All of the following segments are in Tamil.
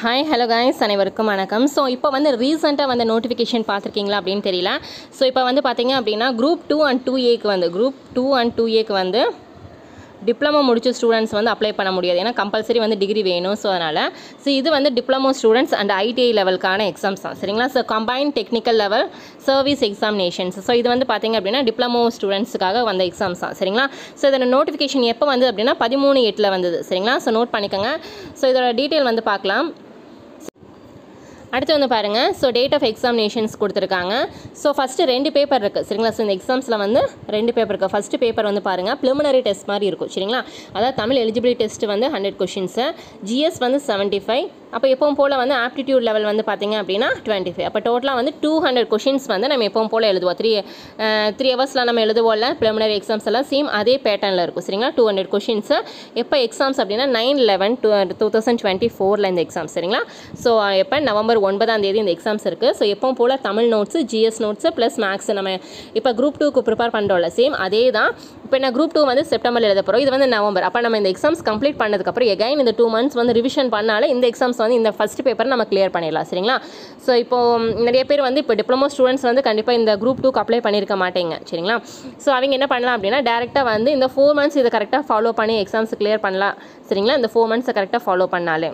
ஹாய் ஹலோ காய்ஸ் அனைவருக்கும் வணக்கம் ஸோ இப்போ வந்து ரீசெண்டாக வந்து நோட்டிஃபிகேஷன் பார்த்துருக்கீங்களா அப்படின்னு தெரியல ஸோ இப்போ வந்து பார்த்தீங்க அப்படின்னா குரூப் டூ அண்ட் டூ ஏக்கு வந்து குரூப் டூ அண்ட் டூ ஏக்கு வந்து டிப்ளமோ முடிச்ச ஸ்டூடெண்ட்ஸ் வந்து அப்ளை பண்ண முடியாது ஏன்னா கம்பல்சரி வந்து டிகிரி வேணும் ஸோ அதனால் ஸோ இது வந்து டிப்ளமோ ஸ்டூடெண்ட்ஸ் அண்ட் ஐடிஐ லெவலுக்கான எக்ஸாம்ஸ் தான் சரிங்களா so combine technical level service examinations so இது வந்து பார்த்தீங்க அப்படின்னா டிப்ளமோ ஸ்டூடெண்ட்ஸுக்காக வந்த எக்ஸாம்ஸ் தான் சரிங்களா ஸோ இதோட நோட்டிஃபிகேஷன் எப்போ வந்து அப்படின்னா பதிமூணு எட்டில் வந்தது சரிங்களா ஸோ நோட் பண்ணிக்கோங்க ஸோ இதோட டீட்டெயில் வந்து பார்க்கலாம் அடுத்து வந்து பாருங்கள் ஸோ டேட் ஆஃப் எக்ஸாமினேஷன்ஸ் கொடுத்துருக்காங்க ஸோ ஃபஸ்ட்டு ரெண்டு பேப்பர் இருக்குது சரிங்களா ஸோ இந்த எக்ஸாம்ஸில் வந்து ரெண்டு பேப்பர் இருக்குது ஃபஸ்ட்டு பேப்பர் வந்து பாருங்கள் ப்ளிமினரி டெஸ்ட் மாதிரி இருக்கும் சரிங்களா அதாவது தமிழ் எலிஜிபிலிட்டி டெஸ்ட் வந்து ஹண்ட்ரட் கொஷின்ஸு ஜிஎஸ் வந்து செவன்ட்டி ஃபைவ் அப்போ எப்பவும் போல் வந்து ஆப்டிடியூட் லெவல் வந்து பார்த்தீங்க அப்படின்னா டுவெண்ட்டி ஃபைவ் அப்போ டோட்டலாக வந்து டூ ஹண்ட்ரட் கொஷின்ஸ் வந்து நம்ம எப்பவும் போல் எழுதுவோம் த்ரீ த்ரீ ஹவர்ஸில் நம்ம எழுதுவோம்ல ப்ளிமினரி எக்ஸாம்ஸ் எல்லாம் சேம் அதே பேட்டர்னில் இருக்கும் சரிங்களா டூ ஹண்ட்ரட் கொஷின்ஸு எப்போ எக்ஸாம்ஸ் அப்படின்னா nine eleven two two thousand twenty ஃபோரில் இந்த எக்ஸாம் சரிங்களா ஸோ எப்போ நவம்பர் ஒன்பதாம் தேதி இந்த எக்ஸாம்ஸ் இருக்குது ஸோ எப்பவும் போல் Tamil notes GS notes plus maths நம்ம இப்போ குரூப் டூக்கு ப்ரிப்பேர் பண்ணுறோம்ல சேம் அதே தான் இப்போ நான் குரூப் டூ வந்து செப்டம்பர் எழுத போகிறோம் இது வந்து நவம்பர் அப்போ நம்ம இந்த எக்ஸாம்ஸ் கம்ப்ளீட் பண்ணதுக்கப்புறம் எகைன் இந்த டூ மந்த்ஸ் வந்து ரிவிஷன் பண்ணாலே இந்த எக்ஸாம்ஸ் வந்து இந்த ஃபஸ்ட் பேப்பர் நம்ம கிளியர் பண்ணிடலாம் சரிங்களா ஸோ இப்போ நிறைய பேர் வந்து இப்போ டிப்ளமோ ஸ்டூடெண்ட்ஸ் வந்து கண்டிப்பாக இந்த குரூப் டூக்கு அப்ளை பண்ணியிருக்க மாட்டேங்க சரிங்களா ஸோ அவங்க என்ன பண்ணலாம் அப்படின்னா டேரெக்டாக வந்து இந்த ஃபோர் மந்த்ஸ் இதை கரெக்டாக ஃபாலோ பண்ணி எக்ஸாம்ஸ் கிளியர் பண்ணலாம் சரிங்களா இந்த ஃபோர் மந்த்ஸை கரெக்டாக ஃபாலோ பண்ணாலே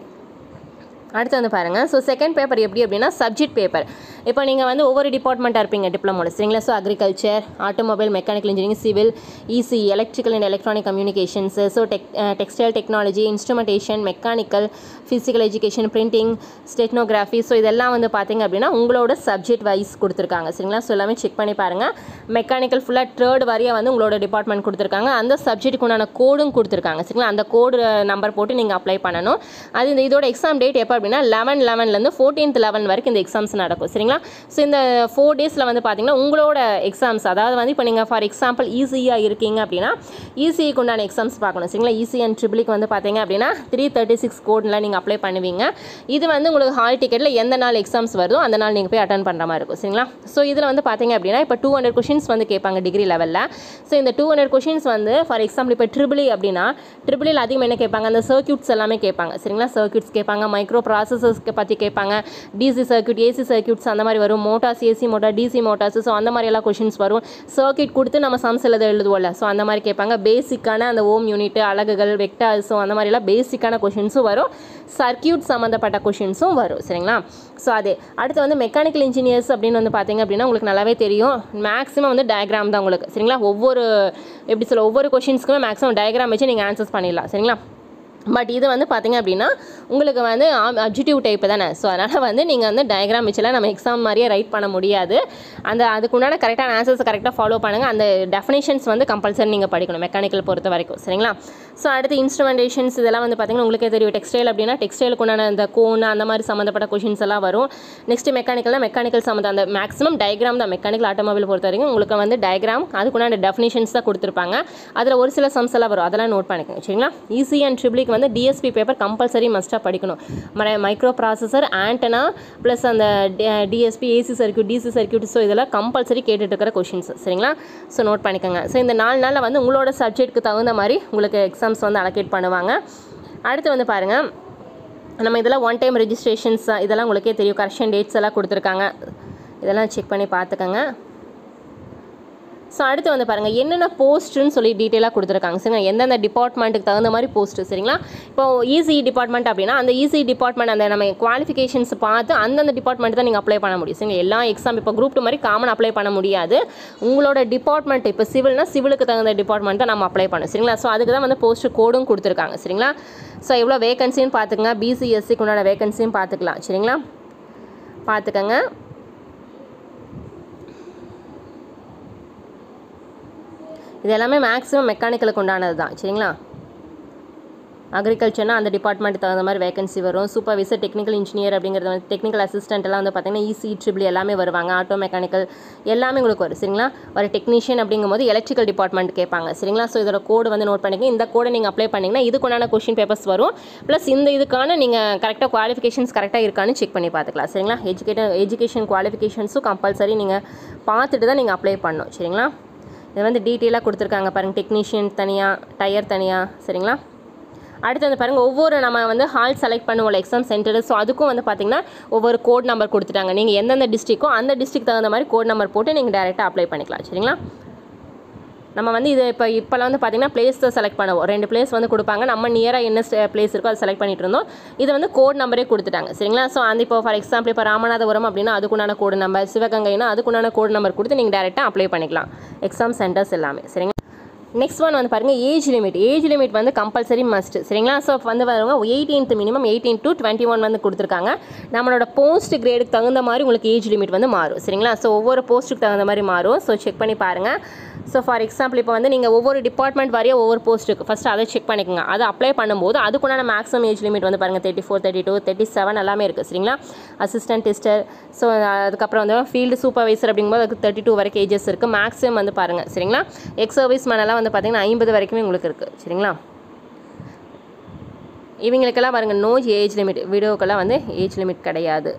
அடுத்து வந்து பாருங்கள் ஸோ செகண்ட் பேப்பர் எப்படி அப்படின்னா சப்ஜெக்ட் பேப்பர் இப்போ நீங்கள் வந்து ஒவ்வொரு டிபார்ட்மெண்ட்டாக இருப்பீங்க டிப்ளமோவில் சரிங்களா so agriculture automobile mechanical engineering civil EC electrical and electronic communications so tech textile technology instrumentation mechanical physical education printing stenography so இதெல்லாம் வந்து பார்த்தீங்க அப்படின்னா உங்களோட சப்ஜெக்ட் வைஸ் கொடுத்துருக்காங்க சரிங்களா ஸோ எல்லாமே செக் பண்ணி பாருங்கள் மெக்கானிக்கல் ஃபுல்லாக தேர்ட் வரையாக வந்து உங்களோட டிபார்ட்மெண்ட் கொடுத்துருக்காங்க அந்த சப்ஜெக்ட்டுக்கு உண்டான கோடும் கொடுத்துருக்காங்க சரிங்களா அந்த கோடு நம்பர் போட்டு நீங்கள் அப்ளை பண்ணணும் அது இந்த இதோட எக்ஸாம் டேட் எப்போ அப்படின்னா லெவன் லெவன்லேருந்து ஃபோர்டீன்த் லெவன் வரைக்கும் இந்த எக்ஸாம்ஸ் நடக்கும் சரிங்களா ஸோ இந்த ஃபோர் டேஸில் வந்து பார்த்தீங்கன்னா உங்களோட எக்ஸாம்ஸ் அதாவது வந்து இப்போ நீங்கள் ஃபார் எக்ஸாம்பிள் ஈஸியாக இருக்கீங்க அப்படின்னா ஈஸிக்கு உண்டான எக்ஸாம்ஸ் பார்க்கணும் சரிங்களா ஈஸி அண்ட் ட்ரிபிளிக்கு வந்து பார்த்தீங்க அப்படின்னா த்ரீ தேர்ட்டி சிக்ஸ் கோடில் நீங்கள் அப்ளை பண்ணுவீங்க இது வந்து உங்களுக்கு ஹால் டிக்கெட்டில் எந்த நாள் எக்ஸாம்ஸ் வருதோ அந்த நாள் நீங்கள் போய் அட்டன் பண்ணுற மாதிரி இருக்கும் சரிங்களா ஸோ இதில் வந்து பார்த்தீங்க அப்படின்னா இப்போ டூ ஹண்ட்ரட் கொஷின்ஸ் வந்து கேட்பாங்க டிகிரி லெவலில் ஸோ இந்த டூ ஹண்ட்ரட் கொஷின்ஸ் வந்து ஃபார் எக்ஸாம்பிள் இப்போ ட்ரிபிளி அப்படின்னா ட்ரிபிளில் அதிகம் என்ன கேட்பாங்க அந்த சர்க்யூட்ஸ் எல்லாமே கேட்பாங்க சரிங்களா சர்க்யூட்ஸ் கேட்பாங்க மைக்ரோ ப்ராசஸர்ஸ்க்கு பற்றி கேட்பாங்க டிசி சர்க்யூட் ஏசி சர்க்யூட்ஸ் அந்த மாதிரி வரும் motors AC motor DC motors so அந்த மாதிரி எல்லாம் கொஷின்ஸ் வரும் சர்க்யூட் கொடுத்து நம்ம சம்ஸ் எழுத எழுதுவோம்ல ஸோ அந்த மாதிரி கேட்பாங்க பேசிக்கான அந்த ஓம் யூனிட் அலகுகள் வெக்டார்ஸ் ஸோ அந்த மாதிரிலாம் பேசிக்கான கொஷின்ஸும் வரும் சர்க்யூட் சம்மந்தப்பட்ட கொஷின்ஸும் வரும் சரிங்களா ஸோ அது அடுத்து வந்து மெக்கானிக்கல் இன்ஜினியர்ஸ் அப்படின்னு வந்து பார்த்தீங்க அப்படின்னா உங்களுக்கு நல்லாவே தெரியும் மேக்ஸிமம் வந்து டயக்ராம் தான் உங்களுக்கு சரிங்களா ஒவ்வொரு எப்படி சொல்ல ஒவ்வொரு கொஷின்ஸ்க்குமே மேக்ஸிமம் டயக்ராம் வச்சு நீங்கள் ஆன்சர்ஸ் பண்ணிடலாம் சரிங்களா பட் இது வந்து பார்த்தீங்க அப்படின்னா உங்களுக்கு வந்து அப்ஜெக்டிவ் டைப்பு தானே ஸோ அதனால் வந்து நீங்கள் வந்து டயக்ராம் வச்சுலாம் நம்ம எக்ஸாம் மாதிரியே ரைட் பண்ண முடியாது அந்த அதுக்குண்டான கரெக்டான ஆன்சர்ஸ் கரெக்டாக ஃபாலோ பண்ணுங்கள் அந்த டெஃபினேஷன்ஸ் வந்து கம்பல்சரி நீங்கள் படிக்கணும் மெக்கானிக்கல் பொறுத்த வரைக்கும் சரிங்களா ஸோ அடுத்து இன்ஸ்ட்ருமெண்டேஷன்ஸ் இதெல்லாம் வந்து பார்த்தீங்கன்னா உங்களுக்கே தெரியும் டெக்ஸ்டைல் அப்படின்னா டெக்ஸ்டைலுக்கு உண்டான அந்த கோன் அந்த மாதிரி சம்மந்தப்பட்ட கொஷின்ஸ் எல்லாம் வரும் நெக்ஸ்ட் மெக்கானிக்கல்னா மெக்கானிக்கல் சம்மந்தம் அந்த மேக்ஸிமம் டயக்ராம் தான் மெக்கானிக்கல் ஆட்டோமொபைல் பொறுத்த வரைக்கும் உங்களுக்கு வந்து டயக்ராம் அதுக்குண்டான டெஃபினேஷன்ஸ் தான் கொடுத்துருப்பாங்க அதில் ஒரு சில சம்ஸ் எல்லாம் வரும் அதெல்லாம் நோட் பண்ணிக்கோங்க சரிங்களா ஈஸி அண்ட் ட்ரிபிளிக்கு வந்து டிஎஸ்பி பேப்பர் கம்பல்சரி மஸ்ட்டாக படிக்கணும் மைக்ரோ ப்ராசஸர் ஆண்டனா ப்ளஸ் அந்த DSP AC circuit DC circuit so இதெல்லாம் கம்பல்சரி கேட்டுட்டு இருக்கிற கொஷின்ஸ் சரிங்களா ஸோ நோட் பண்ணிக்கோங்க ஸோ இந்த நாலு நாளில் வந்து உங்களோட சப்ஜெக்ட்டுக்கு தகுந்த மாதிரி உங்களுக்கு எக்ஸாம்ஸ் வந்து அலோகேட் பண்ணுவாங்க அடுத்து வந்து பாருங்கள் நம்ம இதெல்லாம் ஒன் டைம் ரெஜிஸ்ட்ரேஷன்ஸ் இதெல்லாம் உங்களுக்கே தெரியும் கரெக்ஷன் டேட்ஸ் எல்லாம் கொடுத்துருக்காங்க இதெல்லாம் செக் பண்ணி பார்த்துக்கோங்க ஸோ அடுத்து வந்து பாருங்கள் என்னென்ன போஸ்ட்டுன்னு சொல்லி டீட்டெயிலாக கொடுத்துருக்காங்க சரிங்களா எந்தெந்த டிபார்ட்மெண்ட்டுக்கு தகுந்த மாதிரி போஸ்ட்டு சரிங்களா இப்போ இசி டிபார்ட்மெண்ட் அப்படின்னா அந்த இசி டிபார்ட்மெண்ட் அந்த நம்ம குவாலிஃபிகேஷன்ஸ் பார்த்து அந்தந்த டிபார்ட்மெண்ட் தான் நீங்கள் அப்ளை பண்ண முடியும் சரிங்களா எல்லா எக்ஸாம் இப்போ குரூப் டூ மாதிரி காமன் அப்ளை பண்ண முடியாது உங்களோட டிபார்ட்மெண்ட் இப்போ சிவில்னா சிவிலுக்கு தகுந்த டிபார்ட்மெண்ட் தான் நம்ம அப்ளை பண்ணணும் சரிங்களா ஸோ அதுக்கு தான் வந்து போஸ்ட் கோடும் கொடுத்துருக்காங்க சரிங்களா ஸோ எவ்வளோ வேகன்சின்னு பார்த்துக்கங்க பிசிஎஸ்சிக்கு உண்டான வேகன்சியும் பார்த்துக்கலாம் சரிங்களா பார்த்துக்கங்க இது எல்லாமே மேக்ஸிமம் மெக்கானிக்கலுக்கு உண்டானது தான் சரிங்களா அக்ரிகல்ச்சர்னா அந்த டிபார்ட்மெண்ட்டுக்கு தகுந்த மாதிரி வேகன்சி வரும் சூப்பர்வைசர் டெக்னிக்கல் இன்ஜினியர் அப்படிங்கிறது வந்து டெக்னிக்கல் அசிஸ்டன்ட் எல்லாம் வந்து பார்த்தீங்கன்னா இசி ட்ரிபிள் எல்லாமே வருவாங்க ஆட்டோ மெக்கானிக்கல் எல்லாமே உங்களுக்கு வரும் சரிங்களா ஒரு டெக்னீஷியன் அப்படிங்கும்போது எலக்ட்ரிக்கல் டிபார்ட்மெண்ட் கேட்பாங்க சரிங்களா ஸோ இதோட கோடு வந்து நோட் பண்ணிக்கங்க இந்த கோடை நீங்கள் அப்ளை பண்ணிங்கன்னா இதுக்குண்டான கொஷின் பேப்பர்ஸ் வரும் ப்ளஸ் இந்த இதுக்கான நீங்கள் கரெக்டாக குவாலிஃபிகேஷன்ஸ் கரெக்டாக இருக்கான்னு செக் பண்ணி பார்த்துக்கலாம் சரிங்களா எஜுகேட்டர் எஜுகேஷன் குவாலிஃபிகேஷன்ஸும் கம்பல்சரி நீங்கள் பார்த்துட்டு தான் நீங்கள் அப்ளை பண்ணணும் சரிங்களா இது வந்து டீட்டெயிலாக கொடுத்துருக்காங்க பாருங்கள் டெக்னீஷியன் தனியாக டயர் தனியாக சரிங்களா அடுத்து வந்து பாருங்கள் ஒவ்வொரு நம்ம வந்து ஹால் செலக்ட் பண்ணுவோம்ல எக்ஸாம் சென்டர் ஸோ அதுக்கும் வந்து பார்த்திங்கன்னா ஒவ்வொரு கோட் நம்பர் கொடுத்துட்டாங்க நீங்கள் எந்தெந்த டிஸ்ட்ரிக்கோ அந்த டிஸ்ட்ரிக் தகுந்த மாதிரி கோட் நம்பர் போட்டு நீங்கள் டேரெக்டாக அப்ளை பண்ணிக்கலாம் சரிங்களா நம்ம வந்து இது இப்போ இப்போலாம் வந்து பார்த்தீங்கன்னா பிளேஸ் தான் செலக்ட் பண்ணுவோம் ரெண்டு பிளேஸ் வந்து கொடுப்பாங்க நம்ம நியராக என்ன பிளேஸ் இருக்கோ அதை செலக்ட் பண்ணிட்டு இருந்தோம் இது வந்து கோட் நம்பரே கொடுத்துட்டாங்க சரிங்களா ஸோ அந்த இப்போ ஃபார் எக்ஸாம்பிள் இப்போ ராமநாதபுரம் அப்படின்னா அதுக்குண்டான கோடு நம்பர் சிவகங்கைனா அதுக்குண்டான கோடு நம்பர் கொடுத்து நீங்கள் டேரெக்டாக அப்ளை பண்ணிக்கலாம் எக்ஸாம் சென்டர்ஸ் எல்லாமே சரிங்களா நெக்ஸ்ட் ஒன் வந்து பாருங்கள் ஏஜ் லிமிட் ஏஜ் லிமிட் வந்து கம்பல்சரி மஸ்ட் சரிங்களா ஸோ வந்து பாருங்க eighteenth minimum eighteen to twenty one வந்து கொடுத்துருக்காங்க நம்மளோட போஸ்ட் கிரேடுக்கு தகுந்த மாதிரி உங்களுக்கு ஏஜ் லிமிட் வந்து மாறும் சரிங்களா ஸோ ஒவ்வொரு போஸ்ட்டுக்கு தகுந்த மாதிரி மாறும் ஸோ செக் பண்ணி பாருங்கள் ஸோ ஃபார் எக்ஸாம்பிள் இப்போ வந்து நீங்கள் ஒவ்வொரு டிபார்ட்மெண்ட் வரைய ஒவ்வொரு போஸ்ட்டுக்கு ஃபஸ்ட்டு அதை செக் பண்ணிக்கோங்க அதை அப்ளை பண்ணும்போது அதுக்குண்டான மேக்ஸிமம் ஏஜ் லிமிட் வந்து பாருங்கள் thirty four thirty two thirty seven எல்லாமே இருக்குது சரிங்களா அசிஸ்டன்ட் டெஸ்டர் ஸோ அதுக்கப்புறம் வந்து ஃபீல்டு சூப்பர்வைசர் அப்படிங்கும்போது அதுக்கு தேர்ட்டி டூ வரைக்கும் ஏஜஸ் இருக்குது மேக்ஸிமம் வந்து பாருங்கள் சரிங்களா எக்ஸ் சர்வீஸ் மேனெல்லாம் வந்து பார்த்தீங்கன்னா ஐம்பது வரைக்குமே உங்களுக்கு இருக்குது சரிங்களா இவங்களுக்கெல்லாம் பாருங்கள் நோ ஏஜ் லிமிட் வீடியோக்கெல்லாம் வந்து ஏஜ் லிமிட் கிடையாது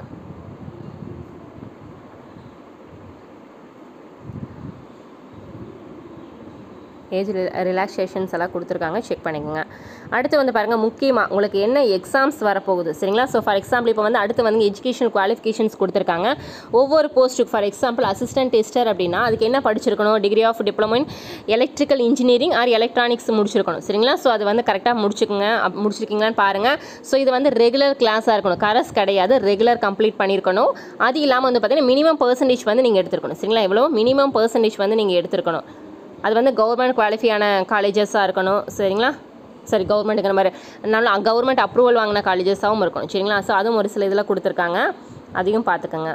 ஏஜ் ரிலாக்ஸேஷன்ஸ் எல்லாம் கொடுத்துருக்காங்க செக் பண்ணிக்கோங்க அடுத்து வந்து பாருங்கள் முக்கியமாக உங்களுக்கு என்ன எக்ஸாம்ஸ் வரப்போகுது சரிங்களா ஸோ ஃபார் எக்ஸாம்பிள் இப்போ வந்து அடுத்து வந்து எஜுகேஷன் குவாலிஃபிகேஷன்ஸ் கொடுத்துருக்காங்க ஒவ்வொரு போஸ்ட்டுக்கு ஃபார் எக்ஸாம்பிள் அசிஸ்டன்ட் டெஸ்டர் அப்படின்னா அதுக்கு என்ன படிச்சிருக்கணும் degree of diploma in electrical engineering or electronics முடிச்சிருக்கணும் சரிங்களா ஸோ அது வந்து கரெக்டாக முடிச்சுக்கோங்க அப்- முடிச்சிருக்கீங்களான்னு பாருங்கள் ஸோ இது வந்து ரெகுலர் கிளாஸாக இருக்கணும் கரஸ் கிடையாது ரெகுலர் கம்ப்ளீட் பண்ணியிருக்கணும் அது இல்லாமல் வந்து பார்த்தீங்கன்னா மினிமம் பர்சன்டேஜ் வந்து நீங்கள் எடுத்துருக்கணும் சரிங்களா எவ்வளோ மினிமம் பர்சன்டேஜ் வந்து நீங்கள் எடுத்துருக்கணும் அது வந்து கவர்மெண்ட் குவாலிஃபையான காலேஜஸாக இருக்கணும் சரிங்களா சரி கவர்மெண்ட்டுங்கிற மாதிரி நல்லா கவர்மெண்ட் அப்ரூவல் வாங்கின காலேஜஸாகவும் இருக்கணும் சரிங்களா ஸோ அதுவும் ஒரு சில இதில் கொடுத்துருக்காங்க அதையும் பார்த்துக்கோங்க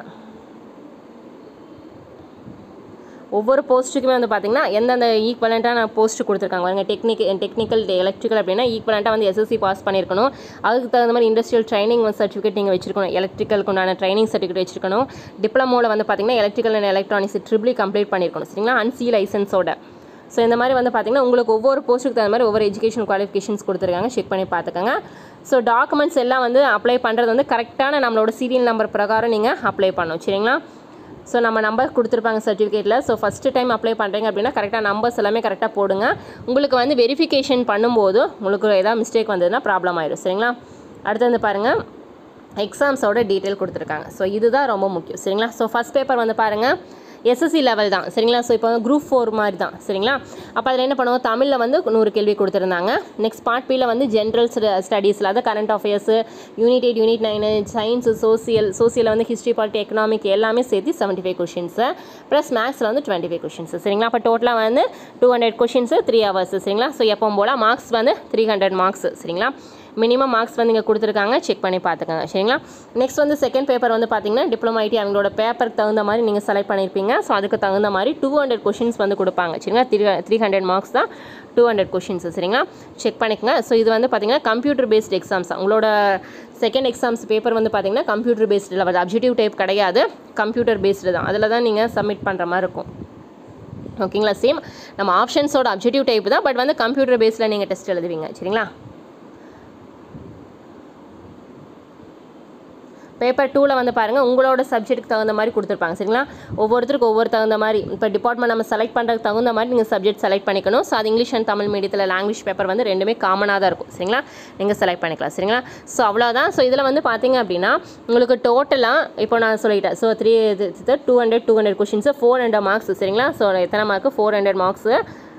ஒவ்வொரு போஸ்ட்டுக்குமே வந்து பார்த்தீங்கன்னா எந்தெந்த ஈக்குவலண்ட்டான போஸ்ட் கொடுத்துருக்காங்க பாருங்க டெக்னிக் டெக்னிக்கல் எலக்ட்ரிக்கல் அப்படின்னா ஈக்குவலண்ட்டாக வந்து எஸ்எஸ்சி பாஸ் பண்ணியிருக்கணும் அதுக்கு தகுந்த மாதிரி இண்டஸ்ட்ரியல் ட்ரைனிங் சர்டிஃபிகேட் நீங்கள் வச்சிருக்கணும் எலக்ட்ரிக்கலுக்கு உண்டான ட்ரைனிங் சர்டிஃபிகேட் வச்சிருக்கணும் டிப்ளமோவில் வந்து பார்த்தீங்கன்னா electrical and electronics triple E complete பண்ணியிருக்கணும் சரிங்களா அன்சி லைசன்ஸோட ஸோ இந்த மாதிரி வந்து பார்த்தீங்கன்னா உங்களுக்கு ஒவ்வொரு போஸ்ட்டுக்கு தகுந்த மாதிரி ஒவ்வொரு எஜுகேஷன் குவாலிஃபிகேஷன்ஸ் கொடுத்துருக்காங்க செக் பண்ணி பார்த்துக்கோங்க ஸோ டாக்குமெண்ட்ஸ் எல்லாம் வந்து அப்ளை பண்ணுறது வந்து கரெக்டான நம்மளோட சீரியல் நம்பர் பிரகாரம் நீங்கள் அப்ளை பண்ணணும் சரிங்களா ஸோ நம்ம நம்பர் கொடுத்துருப்பாங்க சர்டிஃபிகேட்டில் ஸோ ஃபஸ்ட்டு டைம் அப்ளை பண்ணுறீங்க அப்படின்னா கரெக்டாக நம்பர்ஸ் எல்லாமே கரெக்டாக போடுங்க உங்களுக்கு வந்து வெரிஃபிகேஷன் பண்ணும்போது உங்களுக்கு ஏதாவது மிஸ்டேக் வந்ததுன்னா ப்ராப்ளம் ஆயிடும் சரிங்களா அடுத்து வந்து பாருங்கள் எக்ஸாம்ஸோட டீட்டெயில் கொடுத்துருக்காங்க ஸோ இதுதான் ரொம்ப முக்கியம் சரிங்களா ஸோ ஃபஸ்ட் பேப்பர் வந்து பாருங்கள் எஸ்எஸ்சி லெவல் தான் சரிங்களா ஸோ இப்போ வந்து குரூப் ஃபோர் மாதிரி தான் சரிங்களா அப்போ அதில் என்ன பண்ணுவோம் தமிழில் வந்து நூறு கேள்வி கொடுத்துருந்தாங்க நெக்ஸ்ட் பார்ட் பியில் வந்து ஜென்ரல் ஸ்டடீஸில் அதாவது current affairs unit eight unit nine science social சோசியலில் வந்து ஹிஸ்ட்ரி பாலிட்டி எக்கனாமிக் எல்லாமே சேர்த்து செவன்ட்டி ஃபைவ் கொஷின்ஸு ப்ளஸ் மேக்ஸில் வந்து டுவெண்ட்டி ஃபைவ் கொஷின்ஸ் சரிங்களா அப்போ டோட்டலாக வந்து two hundred questions three hours சரிங்களா ஸோ எப்பவும் போல் மார்க்ஸ் வந்து த்ரீ ஹண்ட்ரட் மார்க்ஸ் சரிங்களா மினிமம் மார்க்ஸ் வந்து இங்கே கொடுத்துருக்காங்க செக் பண்ணி பார்த்துக்கோங்க சரிங்களா நெக்ஸ்ட் வந்து செகண்ட் பேப்பர் வந்து பார்த்தீங்கன்னா டிப்ளமோ ஐடி அவங்களோட பேப்பருக்கு தகுந்த மாதிரி நீங்கள் செலக்ட் பண்ணியிருப்பீங்க ஸோ அதுக்கு தகுந்த மாதிரி டூ ஹண்ட்ரட் கொஷின்ஸ் வந்து கொடுப்பாங்க சரிங்களா த்ரீ த்ரீ ஹண்ட்ரட் மார்க்ஸ் தான் டூ ஹண்ட்ரட் கொஷின்ஸ் சரிங்களா செக் பண்ணிக்கோங்க ஸோ இது வந்து பார்த்தீங்கன்னா கம்ப்யூட்டர் பேஸ்ட் எக்ஸாம்ஸ் உங்களோட செகண்ட் எக்ஸாம்ஸ் பேப்பர் வந்து பார்த்தீங்கன்னா கம்ப்யூட்டர் பேஸ்டில் வருது அப்ஜெக்டிவ் டைப் கிடையாது கம்ப்யூட்டர் பேஸ்டு தான் அதில் தான் நீங்கள் சப்மிட் பண்ணுற மாதிரி இருக்கும் ஓகேங்களா சேம் நம்ம ஆப்ஷன்ஸோட அப்ஜெக்டிவ் டைப் தான் பட் வந்து கம்ப்யூட்டர் பேஸில் நீங்கள் டெஸ்ட் எழுதுவீங்க சரிங்களா பேப்பர் டூவில் வந்து பாருங்கள் உங்களோட சப்ஜெக்ட்டுக்கு தகுந்த மாதிரி கொடுத்துருப்பாங்க சரிங்களா ஒவ்வொருத்தருக்கு ஒவ்வொரு தகுந்த மாதிரி இப்போ டிபார்ட்மெண்ட் நம்ம செலக்ட் பண்ணுறதுக்கு தகுந்த மாதிரி நீங்கள் சப்ஜெக்ட் செலக்ட் பண்ணிக்கணும் ஸோ அது இங்கிலீஷ் அண்ட் தமிழ் மீடியத்தில் லாங்குவேஜ் பேப்பர் வந்து ரெண்டுமே காமனாக தான் இருக்கும் சரிங்களா நீங்கள் செலக்ட் பண்ணிக்கலாம் சரிங்களா ஸோ அவ்வளோதான் ஸோ இதில் வந்து பார்த்தீங்க அப்படின்னா உங்களுக்கு டோட்டலாக இப்போ நான் சொல்லிட்டேன் so three two hundred two hundred questions four hundred marks சரிங்களா ஸோ எத்தனை mark four hundred marks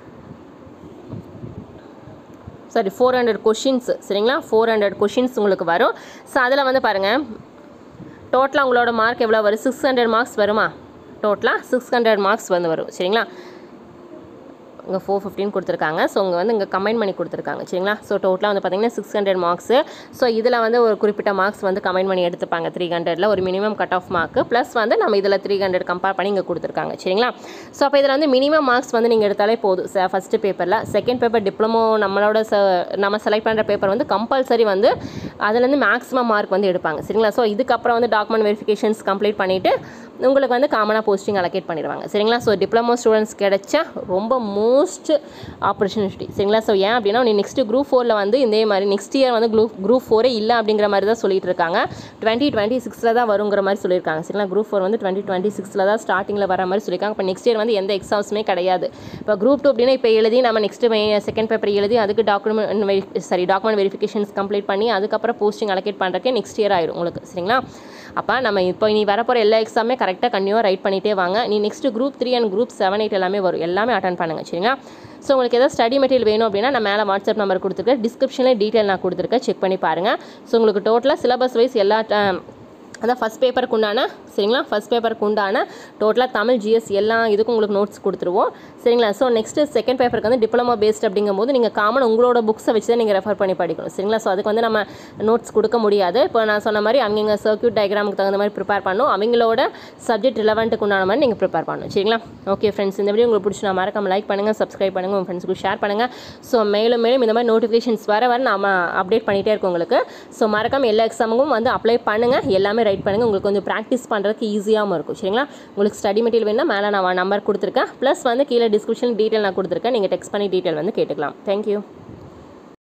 sorry four hundred questions சரிங்களா ஃபோர் ஹண்ட்ரட் கொஷின்ஸ் உங்களுக்கு வரும் ஸோ அதில் வந்து பாருங்கள் டோட்டலாக உங்களோட மார்க் எவ்வளோ வரும் சிக்ஸ் ஹண்ட்ரட் மார்க்ஸ் வருமா டோட்டலாக சிக்ஸ் ஹண்ட்ரட் மார்க்ஸ் வந்து வரும் சரிங்களா இங்கே ஃபோர் ஃபிஃப்டின் கொடுத்துருக்காங்க ஸோ இங்கே வந்து இங்கே கம்பைன் பண்ணி கொடுத்துருக்காங்க சரிங்களா ஸோ டோட்டலாக வந்து பார்த்தீங்கன்னா சிக்ஸ் ஹண்ட்ரட் மார்க்ஸு ஸோ இதில் வந்து ஒரு குறிப்பிட்ட மார்க்ஸ் வந்து கம்பைன் பண்ணி எடுத்துப்பாங்க த்ரீ ஹண்ட்ரடில் ஒரு minimum cut off mark plus வந்து நம்ம இதில் த்ரீ ஹண்ட்ரட் கம்பேர் பண்ணி இங்கே கொடுத்துருக்காங்க சரிங்களா ஸோ அப்போ இதில் வந்து மினிமம் மார்க்ஸ் வந்து நீங்கள் எடுத்தாலே போதும் ச ஃபஸ்ட்டு பேப்பரில் செகண்ட் பேப்பர் டிப்ளமோ நம்மளோட ச நம்ம செலக்ட் பண்ணுற பேப்பர் வந்து கம்பல்சரி வந்து அதுலேருந்து மேக்ஸிமம் மார்க் வந்து எடுப்பாங்க சரிங்களா ஸோ இதுக்கப்புறம் வந்து டாக்குமெண்ட் வெரிஃபிகேஷன்ஸ் கம்ப்ளீட் பண்ணிவிட்டு உங்களுக்கு வந்து காமனாக போஸ்டிங் அலோகேட் பண்ணிடுவாங்க சரிங்களா ஸோ டிப்ளமோ ஸ்டூடெண்ட்ஸ் கிடைச்சா ரொம்ப மோஸ்ட் ஆப்பர்ச்சுனிட்டி சரிங்களா ஸோ ஏன் அப்படின்னா நீ நெக்ஸ்ட் குரூப் ஃபோரில் வந்து இதே மாதிரி நெக்ஸ்ட் இயர் வந்து குரூப் குரூப் ஃபோரே இல்லை அப்படிங்கிற மாதிரி தான் சொல்லிட்டு இருக்காங்க டுவெண்ட்டி டுவெண்ட்டி சிக்ஸில் தான் வருங்கிற மாதிரி சொல்லியிருக்காங்க சரிங்களா குரூப் ஃபோர் வந்து டுவெண்ட்டி டுவெண்ட்டி சிக்ஸில் தான் ஸ்டார்டிங்கில் வர மாதிரி சொல்லியிருக்காங்க இப்போ நெக்ஸ்ட் இயர் வந்து எந்த எக்ஸாம்ஸுமே கிடையாது இப்போ குரூப் டூ அப்படின்னா இப்போ எழுதி நம்ம நெக்ஸ்ட் செகண்ட் பேப்பர் எழுதி அதுக்கு document sorry document verifications complete பண்ணி அதுக்கப்புறம் போஸ்டிங் அலோகேட் பண்ணுறக்கே நெக்ஸ்ட் இயர் ஆயிரும் உங்களுக்கு சரிங்களா அப்போ நம்ம இப்போ நீ வரப்போகிற எல்லா எக்ஸாமே கரெக்டாக கண்டினியூவாக ரைட் பண்ணிகிட்டே வாங்க நீ next group three and group seven eight எல்லாமே வரும் எல்லாமே அட்டன் பண்ணுங்க சரிங்களா ஸோ உங்களுக்கு ஏதாவது ஸ்டடி மெட்டீரியல் வேணும் அப்படின்னா நான் மேலே வாட்ஸ்அப் நம்பர் கொடுத்துருக்கேன் டிஸ்கிரிப்ஷனில் டீட்டெயில் நான் கொடுத்துருக்கேன் செக் பண்ணி பாருங்கள் ஸோ உங்களுக்கு டோட்டலாக சிலபஸ் வைஸ் எல்லா ட- அதான் ஃபஸ்ட் பேப்பருக்கு உண்டான சரிங்களா ஃபஸ்ட் பேப்பருக்கு உண்டான டோட்டலாக தமிழ் ஜிஎஸ் எல்லா இதுக்கும் உங்களுக்கு நோட்ஸ் கொடுத்துருவோம் சரிங்களா ஸோ நெக்ஸ்ட்டு செகண்ட் பேப்பருக்கு வந்து டிப்ளமோ பேஸ்ட் அப்படிங்கும்போது நீங்கள் காமன் உங்களோட புக்ஸை வச்சு தான் நீங்கள் ரெஃபர் பண்ணி படிக்கணும் சரிங்களா ஸோ அதுக்கு வந்து நம்ம நோட்ஸ் கொடுக்க முடியாது இப்போ நான் சொன்ன மாதிரி அவங்க சர்க்யூட் டயக்ராமுக்கு தகுந்த மாதிரி ப்ரிப்பேர் பண்ணணும் அவங்களோட சப்ஜெக்ட் ரிலவெண்ட்டுக்கு உண்டான மாதிரி நீங்கள் ப்ரிப்பேர் பண்ணணும் சரிங்களா ஓகே ஃப்ரெண்ட்ஸ் இந்த வீடியோ உங்களுக்கு பிடிச்சி நான் மறக்காம லைக் பண்ணுங்கள் சப்ஸ்கிரைப் பண்ணுங்கள் உங்கள் ஃப்ரெண்ட்ஸுக்கு ஷேர் பண்ணுங்கள் ஸோ மேலும் மேலும் இந்த மாதிரி நோட்டிஃபிகேஷன்ஸ் வர வர நாம அப்டேட் பண்ணிகிட்டே இருக்கோம் உங்களுக்கு ஸோ மறக்காம எல்லா எக்ஸாமுக்கும் வந்து அப்ளை பண்ணுங்கள் எல்லாமே ரைட் பண்ணுங்கள் உங்களுக்கு கொஞ்சம் ப்ராக்டிஸ் பண்ணுறதுக்கு ஈஸியாகவும் இருக்கும் சரிங்களா உங்களுக்கு ஸ்டடி மெட்டீரியல் வேணும்னா மேலே நான் நம்பர் கொடுத்துருக்கேன் ப்ளஸ் வந்து கீழே டிஸ்கிரிப்ஷன் டீட்டெயில் நான் கொடுத்துருக்கேன் நீங்கள் டெக்ஸ்ட் பண்ணி டீட்டெயில் வந்து கேட்டுக்கலாம் தேங்க்யூ